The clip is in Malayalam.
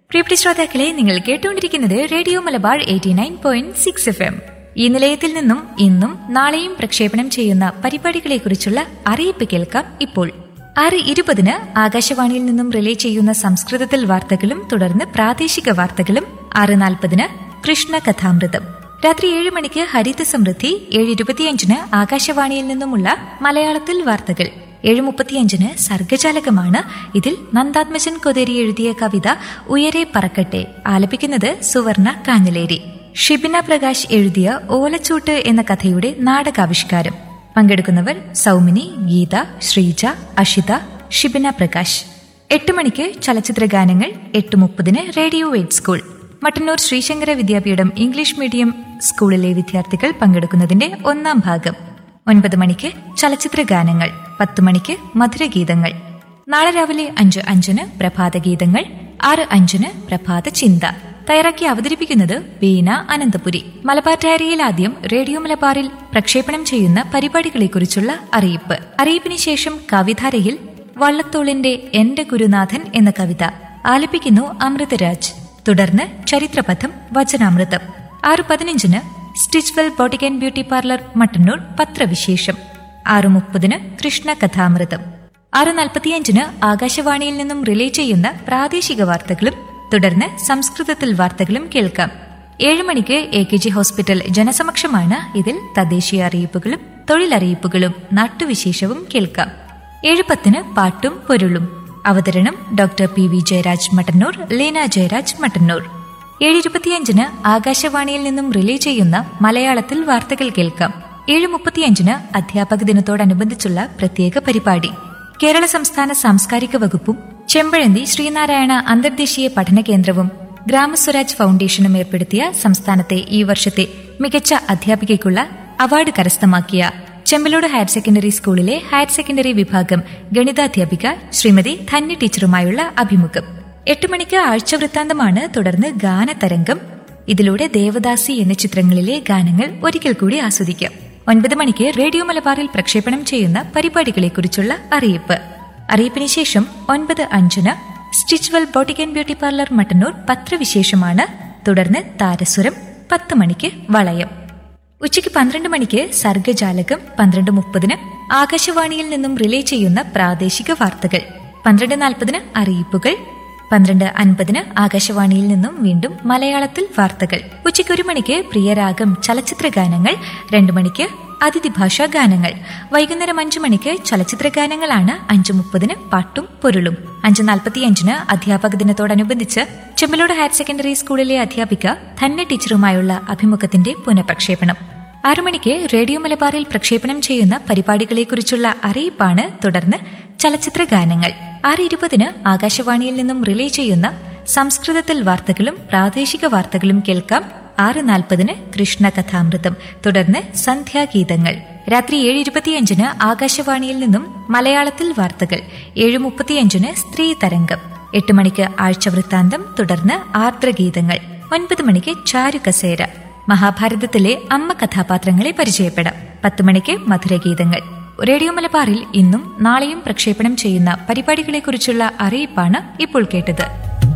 പ്രിയപ്പെട്ട ശ്രോതാക്കളെ നിങ്ങൾ കേട്ടുകൊണ്ടിരിക്കുന്നത് radio Malabar eighty nine point six F M ഈ നിലയത്തിൽ നിന്നും ഇന്നും നാളെയും പ്രക്ഷേപണം ചെയ്യുന്ന പരിപാടികളെക്കുറിച്ചുള്ള അറിയിപ്പ് കേൾക്കാം ഇപ്പോൾ ആറ് ഇരുപതിന് ആകാശവാണിയിൽ നിന്നും റിലേ ചെയ്യുന്ന സംസ്കൃതത്തിൽ വാർത്തകളും തുടർന്ന് പ്രാദേശിക വാർത്തകളും ആറ് നാൽപ്പതിന് കൃഷ്ണ കഥാമൃതം രാത്രി ഏഴ് മണിക്ക് ഹരിത സമൃദ്ധി ഏഴ് ഇരുപത്തിയഞ്ചിന് ആകാശവാണിയിൽ നിന്നുമുള്ള മലയാളത്തിൽ വാർത്തകൾ ഏഴ് മുപ്പത്തിയഞ്ചിന് സർഗജാലകമാണ് ഇതിൽ നന്ദാത്മജൻ കൊതേരി എഴുതിയ കവിത ഉയരെ പറക്കട്ടെ ആലപിക്കുന്നത് സുവർണ കാഞ്ഞലേരി ഷിബിന പ്രകാശ് എഴുതിയ ഓലച്ചൂട്ട് എന്ന കഥയുടെ നാടകാവിഷ്കാരം പങ്കെടുക്കുന്നവർ സൗമിനി ഗീത ശ്രീജ അഷിത ഷിബിന പ്രകാശ് എട്ട് മണിക്ക് ചലച്ചിത്ര ഗാനങ്ങൾ എട്ട് മുപ്പതിന് radio aid school Mattannur Sreesankara Vidyapeetham English medium സ്കൂളിലെ വിദ്യാർത്ഥികൾ പങ്കെടുക്കുന്നതിന്റെ ഒന്നാം ഭാഗം ഒൻപത് മണിക്ക് ചലച്ചിത്ര ഗാനങ്ങൾ പത്ത് മണിക്ക് മധുരഗീതങ്ങൾ നാളെ രാവിലെ അഞ്ച് അഞ്ചിന് പ്രഭാതഗീതങ്ങൾ ആറ് അഞ്ചിന് പ്രഭാത ചിന്ത തയ്യാറാക്കി അവതരിപ്പിക്കുന്നത് വീണ അനന്തപുരി മലബാർ ഡയറിയിൽ ആദ്യം റേഡിയോ മലബാറിൽ പ്രക്ഷേപണം ചെയ്യുന്ന പരിപാടികളെക്കുറിച്ചുള്ള അറിയിപ്പ് അറിയിപ്പിന് ശേഷം കവിധാരയിൽ വള്ളത്തോളിന്റെ എന്റെ ഗുരുനാഥൻ എന്ന കവിത ആലപിക്കുന്നു അമൃതരാജ് തുടർന്ന് ചരിത്രപഥം വചനാമൃതം ആറ് പതിനഞ്ചിന് Stitchwell boutique and beauty parlour Mattannur പത്രവിശേഷം ആറ് മുപ്പതിന് കൃഷ്ണ കഥാമൃതം ആറ് നാൽപ്പത്തിയഞ്ചിന് ആകാശവാണിയിൽ നിന്നും റിലേ ചെയ്യുന്ന പ്രാദേശിക വാർത്തകളും തുടർന്ന് സംസ്കൃതത്തിൽ വാർത്തകളും കേൾക്കാം ഏഴ് മണിക്ക് എ കെ ജി ഹോസ്പിറ്റൽ ജനസമക്ഷമാണ് ഇതിൽ തദ്ദേശീയ അറിയിപ്പുകളും തൊഴിലറിയിപ്പുകളും നാട്ടുവിശേഷവും കേൾക്കാം ഏഴ് പത്തിന് പാട്ടും പൊരുളും അവതരണം doctor P V Jayaraj Mattannur Leena Jayaraj Mattannur ഏഴ് ഇരുപത്തിയഞ്ചിന് ആകാശവാണിയിൽ നിന്നും റിലേ ചെയ്യുന്ന മലയാളത്തിൽ വാർത്തകൾ കേൾക്കാം ഏഴ് മുപ്പത്തിയഞ്ചിന് അധ്യാപക ദിനത്തോടനുബന്ധിച്ചുള്ള പ്രത്യേക പരിപാടി കേരള സംസ്ഥാന സാംസ്കാരിക വകുപ്പും ചെമ്പഴന്തി ശ്രീനാരായണ അന്തർദേശീയ പഠന കേന്ദ്രവും ഗ്രാമസ്വരാജ് ഫൗണ്ടേഷനും ഏർപ്പെടുത്തിയ സംസ്ഥാനത്തെ ഈ വർഷത്തെ മികച്ച അധ്യാപികയ്ക്കുള്ള അവാർഡ് കരസ്ഥമാക്കിയ ചെമ്പലോട് ഹയർ സെക്കൻഡറി സ്കൂളിലെ ഹയർ സെക്കൻഡറി വിഭാഗം ഗണിതാധ്യാപിക ശ്രീമതി ധന്യ ടീച്ചറുമായുള്ള അഭിമുഖം എട്ട് മണിക്ക് ആഴ്ചവൃത്താന്തമാണ് തുടർന്ന് ഗാനതരംഗം ഇതിലൂടെ ദേവദാസി എന്ന ചിത്രങ്ങളിലെ ഗാനങ്ങൾ ഒരിക്കൽ കൂടി ആസ്വദിക്കാം ഒൻപത് മണിക്ക് റേഡിയോ മലബാറിൽ പ്രക്ഷേപണം ചെയ്യുന്ന പരിപാടികളെക്കുറിച്ചുള്ള അറിയിപ്പ് അറിയിപ്പിന് ശേഷം ഒൻപത് അഞ്ചിന് Stitchwell boutique and beauty parlour Mattannur പത്രവിശേഷമാണ് തുടർന്ന് താരസുരം പത്ത് മണിക്ക് വളയം ഉച്ചയ്ക്ക് പന്ത്രണ്ട് മണിക്ക് സർഗജാലകം പന്ത്രണ്ട് മുപ്പതിന് ആകാശവാണിയിൽ നിന്നും റിലേ ചെയ്യുന്ന പ്രാദേശിക വാർത്തകൾ പന്ത്രണ്ട് നാൽപ്പതിന് അറിയിപ്പുകൾ പന്ത്രണ്ട് അൻപതിന് ആകാശവാണിയിൽ നിന്നും വീണ്ടും മലയാളത്തിൽ വാർത്തകൾ ഉച്ചയ്ക്ക് ഒരു മണിക്ക് പ്രിയരാഗം ചലച്ചിത്ര ഗാനങ്ങൾ രണ്ടു മണിക്ക് അതിഥി ഭാഷാ ഗാനങ്ങൾ വൈകുന്നേരം അഞ്ചു മണിക്ക് ചലച്ചിത്ര ഗാനങ്ങളാണ് അഞ്ചു മുപ്പതിന് പാട്ടും പൊരുളും അഞ്ചു നാൽപ്പത്തിയഞ്ചിന് അധ്യാപക ദിനത്തോടനുബന്ധിച്ച് ചെമ്പലോട് ഹയർ സെക്കൻഡറി സ്കൂളിലെ അധ്യാപിക ധന്യ ടീച്ചറുമായുള്ള അഭിമുഖത്തിന്റെ പുനഃപ്രക്ഷേപണം ആറു മണിക്ക് റേഡിയോ മലബാറിൽ പ്രക്ഷേപണം ചെയ്യുന്ന പരിപാടികളെക്കുറിച്ചുള്ള അറിയിപ്പാണ് തുടർന്ന് ചലച്ചിത്ര ഗാനങ്ങൾ ആറ് ഇരുപതിന് ആകാശവാണിയിൽ നിന്നും റിലേ ചെയ്യുന്ന സംസ്കൃതത്തിൽ വാർത്തകളും പ്രാദേശിക വാർത്തകളും കേൾക്കാം ആറ് നാൽപ്പതിന് കൃഷ്ണ കഥാമൃതം തുടർന്ന് സന്ധ്യാഗീതങ്ങൾ രാത്രി ഏഴ് ഇരുപത്തിയഞ്ചിന് ആകാശവാണിയിൽ നിന്നും മലയാളത്തിൽ വാർത്തകൾ ഏഴ് മുപ്പത്തിയഞ്ചിന് സ്ത്രീ തരംഗം എട്ട് മണിക്ക് ആഴ്ചവൃത്താന്തം തുടർന്ന് ആർദ്രഗീതങ്ങൾ ഒൻപത് മണിക്ക് ചാരുകസേര മഹാഭാരതത്തിലെ അമ്മ കഥാപാത്രങ്ങളെ പരിചയപ്പെടാം പത്ത് മണിക്ക് മധുരഗീതങ്ങൾ റേഡിയോ മലബാറിൽ ഇന്നും നാളെയും പ്രക്ഷേപണം ചെയ്യുന്ന പരിപാടികളെക്കുറിച്ചുള്ള അറിയിപ്പാണ് ഇപ്പോൾ കേട്ടത്